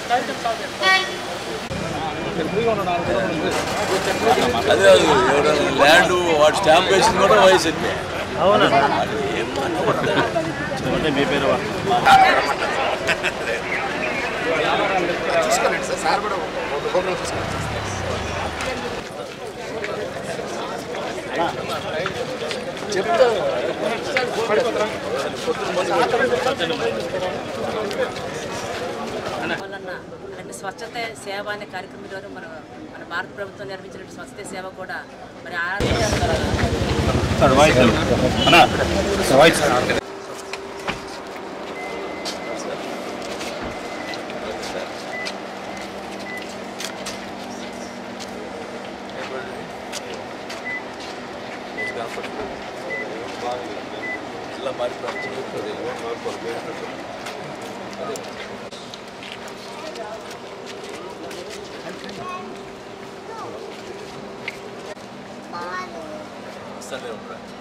అదే అది ఎవరైనా ల్యాండ్ వాటి స్టాంప్ వేసింది కూడా వైఎస్ఆర్పీ అవునా ఏం మాట్లాడతాడు అంటే మీ పేరు వలన అంటే స్వచ్ఛత సేవ అనే కార్యక్రమం ద్వారా మన మన భారత ప్రభుత్వం నిర్మించిన స్వచ్ఛత సేవ కూడా మరి ఆ జిల్లా మారిపోయింది వస్తానే ఉంటా